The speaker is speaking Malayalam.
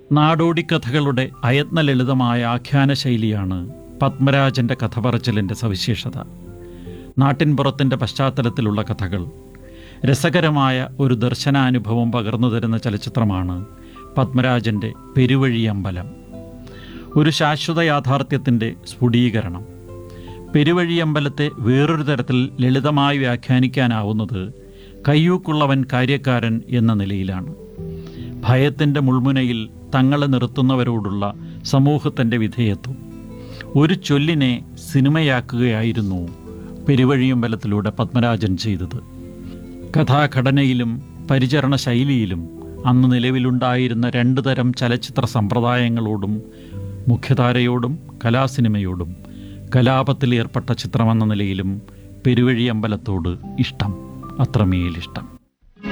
നാടോടിക്കഥകളുടെ അയത്ന ലളിതമായ ആഖ്യാന ശൈലിയാണ് പത്മരാജൻ്റെ കഥ പറച്ചിലിൻ്റെ സവിശേഷത നാട്ടിൻപുറത്തിൻ്റെ പശ്ചാത്തലത്തിലുള്ള കഥകൾ രസകരമായ ഒരു ദർശനാനുഭവം പകർന്നു തരുന്ന ചലച്ചിത്രമാണ് പത്മരാജൻ്റെ പെരുവഴിയമ്പലം ഒരു ശാശ്വത യാഥാർത്ഥ്യത്തിൻ്റെ സ്ഫുടീകരണം പെരുവഴിയമ്പലത്തെ വേറൊരു തരത്തിൽ ലളിതമായി വ്യാഖ്യാനിക്കാനാവുന്നത് കയ്യൂക്കുള്ളവൻ കാര്യക്കാരൻ എന്ന നിലയിലാണ് ഭയത്തിൻ്റെ മുൾമുനയിൽ തങ്ങളെ നിർത്തുന്നവരോടുള്ള സമൂഹത്തിൻ്റെ വിധേയത്വം ഒരു ചൊല്ലിനെ സിനിമയാക്കുകയായിരുന്നു പെരുവഴിയമ്പലത്തിലൂടെ പത്മരാജൻ ചെയ്തത് കഥാഘടനയിലും പരിചരണ ശൈലിയിലും അന്ന് നിലവിലുണ്ടായിരുന്ന രണ്ടു തരം ചലച്ചിത്ര സമ്പ്രദായങ്ങളോടും മുഖ്യധാരയോടും കലാസിനിമയോടും കലാപത്തിൽ ഏർപ്പെട്ട ചിത്രമെന്ന നിലയിലും പെരുവഴിയമ്പലത്തോട് ഇഷ്ടം അത്രമേലിഷ്ടം